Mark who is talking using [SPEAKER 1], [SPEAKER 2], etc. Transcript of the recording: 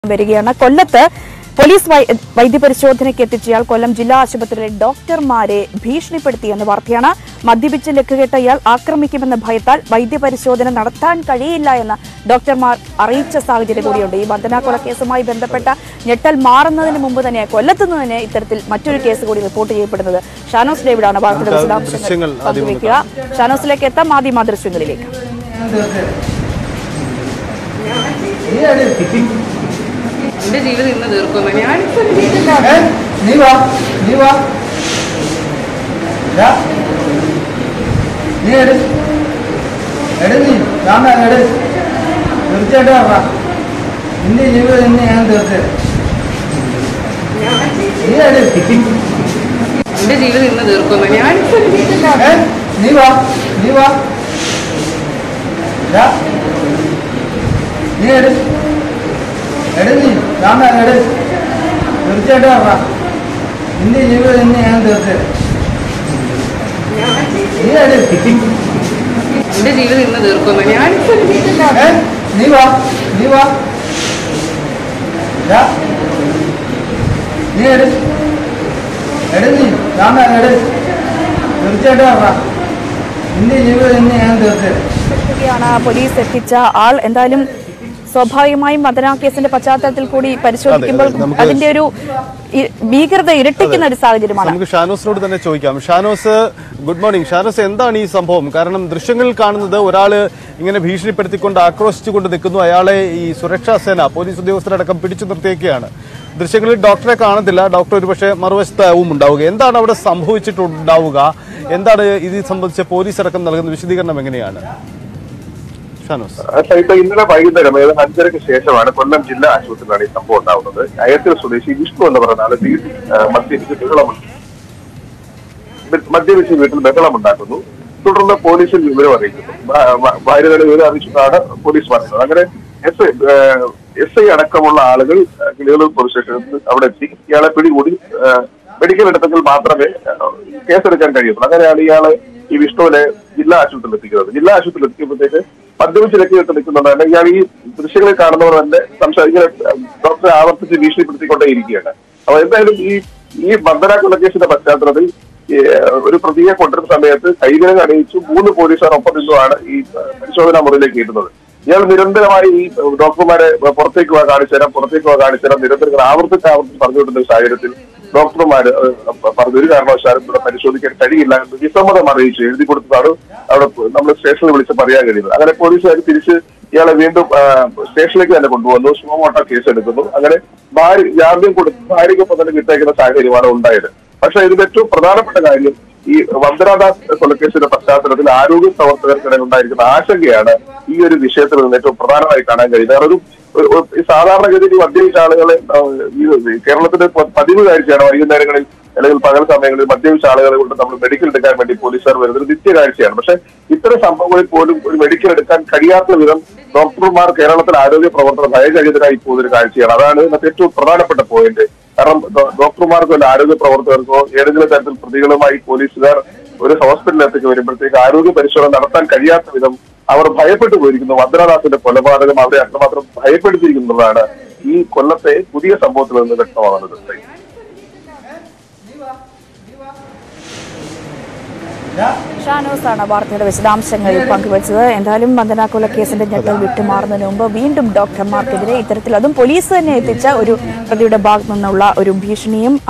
[SPEAKER 1] വരികയാണ് കൊല്ലത്ത് police Y- വൈദ്യപരിശോധനയ്ക്ക് എത്തിച്ചയാൾ കൊല്ലം ജില്ലാ ആശുപത്രിയിലെ ഡോക്ടർമാരെ ഭീഷണിപ്പെടുത്തിയെന്ന വാർത്തയാണ് മദ്യപിച്ച് ലക്കുകെട്ട ഇയാൾ ആക്രമിക്കുമെന്ന ഭയത്താൽ വൈദ്യപരിശോധന നടത്താൻ കഴിയില്ല എന്ന് ഡോക്ടർമാർ അറിയിച്ച സാഹചര്യം കൂടിയുണ്ട് ഈ വന്ദന കൊലക്കേസുമായി ബന്ധപ്പെട്ട ഞെട്ടൽ മാറുന്നതിന് മുമ്പ് തന്നെ കൊല്ലത്ത് നിന്ന് തന്നെ ഇത്തരത്തിൽ മറ്റൊരു കേസ് കൂടി റിപ്പോർട്ട് ചെയ്യപ്പെടുന്നത് ഷാനോസ് ഡേവിഡാണ് വാർത്തയുടെ
[SPEAKER 2] ദൃശ്യങ്ങൾ
[SPEAKER 1] വിശദാംശങ്ങൾ
[SPEAKER 2] ആദ്യം ഒന്ന്
[SPEAKER 1] പങ്കുവയ്ക്കുക ഷാനോസിലേക്ക് എത്താം മാധ്യമ ദൃശ്യങ്ങളിലേക്ക്
[SPEAKER 3] എന്റെ ജീവിതം ഇന്ന് തീർക്കും ഞാൻ
[SPEAKER 4] ഏ? നീ വാ നീ വാ ദാ. നീ എട് എട് നീ രാമ എട് തീർച്ചയായിട്ടും വാ നിന്റെ ജീവിതം ഇന്ന് ഞാൻ തീർത്ത് നീ എട്
[SPEAKER 3] എന്റെ ജീവിതം ഇന്ന് തീർക്കും ഞാൻ
[SPEAKER 4] ഏ? നീ വാ നീ വാ ദാ. നീ എട് എട് നീ രാമ എട് തീർച്ചയായിട്ടും വാ നിന്റെ ജീവിതം ഇന്ന് ഞാൻ തീർത്ത് നീ എട്
[SPEAKER 3] എന്റെ ജീവിതം ഇന്ന് തീർക്കും ഞാൻ
[SPEAKER 4] ഏ? നീ വാ നീ വാ ദാ. നീ എട് എട് നീ രാമ എട് തീർച്ചയായിട്ടും വാ നിന്റെ ജീവിതം ഇന്ന് ഞാൻ തീർത്ത്
[SPEAKER 1] ാണ് പോലീസ് എത്തിച്ച ആൾ എന്തായാലും സ്വാഭാവികമായും വന്ദന കേസിന്റെ പശ്ചാത്തലത്തിൽ കൂടി പരിശോധിക്കുമ്പോൾ
[SPEAKER 2] അതെ, നമുക്ക്
[SPEAKER 1] അതിന്റെ ഒരു ഇ- ഭീകരത ഇരട്ടിക്കുന്ന ഒരു സാഹചര്യമാണ്
[SPEAKER 2] നമുക്ക് ഷാനോസിനോട് തന്നെ ചോദിക്കാം ഷാനോസ് ഗുഡ് മോർണിംഗ് ഷാനോസ് എന്താണ് ഈ സംഭവം കാരണം ദൃശ്യങ്ങളിൽ കാണുന്നത് ഒരാള് ഇങ്ങനെ ഭീഷണിപ്പെടുത്തിക്കൊണ്ട് ആക്രോശിച്ചുകൊണ്ട് നിൽക്കുന്നു അയാളെ ഈ സുരക്ഷാ സേന പോലീസ് ഉദ്യോഗസ്ഥരടക്കം പിടിച്ചു നിർത്തിയൊക്കെയാണ് ദൃശ്യങ്ങളിൽ ഡോക്ടറെ കാണത്തില്ല ഡോക്ടർ ഒരുപക്ഷെ മറുവശത്താവും ഉണ്ടാവുക എന്താണ് അവിടെ സംഭവിച്ചിട്ടുണ്ടാവുക എന്താണ് ഇത് സംബന്ധിച്ച് പോലീസ് അടക്കം നൽകുന്ന വിശദീകരണം എങ്ങനെയാണ് ഷാനോസ്
[SPEAKER 5] സൈറ്റ് ഇന്നലെ വൈകുന്നേരം ഏതാണ്ട് അഞ്ചരയ്ക്ക് ശേഷമാണ് കൊല്ലം ജില്ലാ ആശുപത്രിയിലാണ് ഈ സംഭവം ഉണ്ടാവുന്നത് അയത്തിൽ സ്വദേശി വിഷ്ണു എന്ന് പറയുന്ന ആള് വീട്ടിൽ ആ, മദ്യപിച്ച് ബഹളമുണ്ട് മദ്യപിച്ച് വീട്ടിൽ ബഹളമുണ്ടാക്കുന്നു തുടർന്ന് പോലീസിൽ വിവരം അറിയിക്കുന്നു ഭ- ഭ- ഭാര്യ തന്നെ വിവരം അറിയിച്ചിട്ടാണ് പോലീസ് പറയുന്നത് അങ്ങനെ എസ് ഐ എസ് ഐ അടക്കമുള്ള ആളുകൾ ആ, കിളികളൂർ പോലീസ് സ്റ്റേഷനിൽ അവിടെ എത്തി ഇയാളെ പിടികൂടി ആ, മെഡിക്കൽ എടുത്തെങ്കിൽ മാത്രമേ ആ, കേസെടുക്കാൻ കഴിയുള്ളൂ അങ്ങനെയാണ് ഇയാളെ ഈ വിഷ്ണുവിനെ ജില്ലാ ആശുപത്രിയിൽ എത്തിക്കുന്നത് ജില്ലാ ആശുപത്രിയിൽ എത്തിയപ്പോഴത്തേക്ക് മദ്യപിച്ച് ലക്കിയിട്ട് നിൽക്കുന്നുണ്ട് ഇയാൾ ഈ ദൃശ്യങ്ങളിൽ കാണുന്നവർ തന്നെ സംസാരിക്കുന്ന ഡോക്ടറെ ആവർത്തിച്ച് ഭീഷണിപ്പെടുത്തിക്കൊണ്ടേ ഇരിക്കുകയാണ് അപ്പൊ എന്തായാലും ഈ ഈ ബന്ധന കൊലക്കേസിന്റെ പശ്ചാത്തലത്തിൽ ഈ, ഒരു പ്രതിയെ കൊണ്ടുവരുന്ന സമയത്ത് കൈകൾ അണിയിച്ചു മൂന്ന് പോലീസുകാർ ഒപ്പം നിന്നുമാണ് ഈ പരിശോധനാ മുറിയിലേക്ക് കയറ്റുന്നത് ഇയാൾ നിരന്തരമായി ഈ ഡോക്ടർമാരെ പുറത്തേക്ക് പോകാൻ കാണിച്ചു തരാം പുറത്തേക്ക് പോകാൻ കാണിച്ചു തരാം നിരന്തരം ആവർത്തിച്ച് ആവർത്തിച്ച് പറഞ്ഞുകൊണ്ടിരുന്ന ഒരു സാഹചര്യത്തിൽ ഡോക്ടർമാർ പറഞ്ഞു ഒരു കാരണവശാലും ഇവിടെ പരിശോധിക്കാൻ കഴിയില്ല എന്ന് വിസമ്മതം അറിയിച്ചു എഴുതി കൊടുത്തതാണ് അവിടെ നമ്മൾ സ്റ്റേഷനിൽ വിളിച്ച് പറയാൻ കഴിയുന്നത് അങ്ങനെ പോലീസുകാർ തിരിച്ച് ഇയാളെ വീണ്ടും ആ, സ്റ്റേഷനിലേക്ക് തന്നെ കൊണ്ടുവന്നു സുമോട്ടോ കേസ് എടുക്കുന്നു അങ്ങനെ ഭാര്യ ജാമ്യം കൊടുത്ത് ഭാര്യയ്ക്കൊപ്പം തന്നെ കിട്ടേക്കുന്ന സാഹചര്യമാണ് ഉണ്ടായത് പക്ഷെ ഇതിൽ ഏറ്റവും പ്രധാനപ്പെട്ട കാര്യം ഈ വന്ദനാദാസ് കൊലക്കേസിന്റെ പശ്ചാത്തലത്തിൽ ആരോഗ്യ പ്രവർത്തകർക്കിടയിൽ ഉണ്ടായിരിക്കുന്ന ആശങ്കയാണ് ഈ ഒരു വിഷയത്തിൽ നിന്ന് ഏറ്റവും പ്രധാനമായി കാണാൻ കഴിയുന്നത് കാരണം ഒരു ഒരു- ഒരു- ഈ സാധാരണഗതിയിൽ ഈ മദ്യപിച്ച ആളുകളെ ആ, ഈ കേരളത്തിന്റെ പ- പതിവ് കാഴ്ചയാണ് വൈകുന്നേരങ്ങളിൽ അല്ലെങ്കിൽ പകൽ സമയങ്ങളിൽ മദ്യപിച്ച ആളുകളെ കൊണ്ട് നമ്മൾ മെഡിക്കൽ എടുക്കാൻ വേണ്ടി പോലീസുകാർ വരുന്നത് ഒരു നിത്യ കാഴ്ചയാണ് പക്ഷെ ഇത്തരം സംഭവങ്ങളിൽ പോലും ഒരു മെഡിക്കൽ എടുക്കാൻ കഴിയാത്ത വിധം ഡോക്ടർമാർ കേരളത്തിൽ ആരോഗ്യ പ്രവർത്തകർ ഭയചകിതരായി പോകുന്ന ഒരു കാഴ്ചയാണ് അതാണ് ഇതിനകത്ത് ഏറ്റവും പ്രധാനപ്പെട്ട പോയിന്റ് കാരണം ഡോ- ഡോക്ടർമാർക്കോ അല്ല ആരോഗ്യ പ്രവർത്തകർക്കോ ഏതെങ്കിലും തരത്തിൽ പ്രതികളുമായി പോലീസുകാർ ഒരു ഹോസ്പിറ്റലിലേക്ക് വരുമ്പോഴത്തേക്ക് ആരോഗ്യ പരിശോധന നടത്താൻ കഴിയാത്ത വിധം അവർ ഭയപ്പെട്ടു പോയിരിക്കുന്നു വന്ദനദാസിന്റെ കൊലപാതകം അവരെ അത്രമാത്രം ഭയപ്പെടുത്തിയിരിക്കുന്നതാണ് ഈ കൊല്ലത്തെ പുതിയ സംഭവത്തിൽ നിന്ന് വ്യക്തമാകുന്നത്
[SPEAKER 4] ദാ.
[SPEAKER 1] ഷാനോസ് ആണ് വാർത്തയുടെ വിശദാംശങ്ങൾ പങ്കുവച്ചത് എന്തായാലും വന്ദന കൊലക്കേസിന്റെ ഞെട്ടൽ വിട്ടുമാറുന്നതിന് മുമ്പ് വീണ്ടും ഡോക്ടർമാർക്കെതിരെ ഇത്തരത്തിൽ അതും പോലീസ് തന്നെ എത്തിച്ച ഒരു പ്രതിയുടെ ഭാഗത്തു നിന്നുള്ള ഒരു ഭീഷണിയും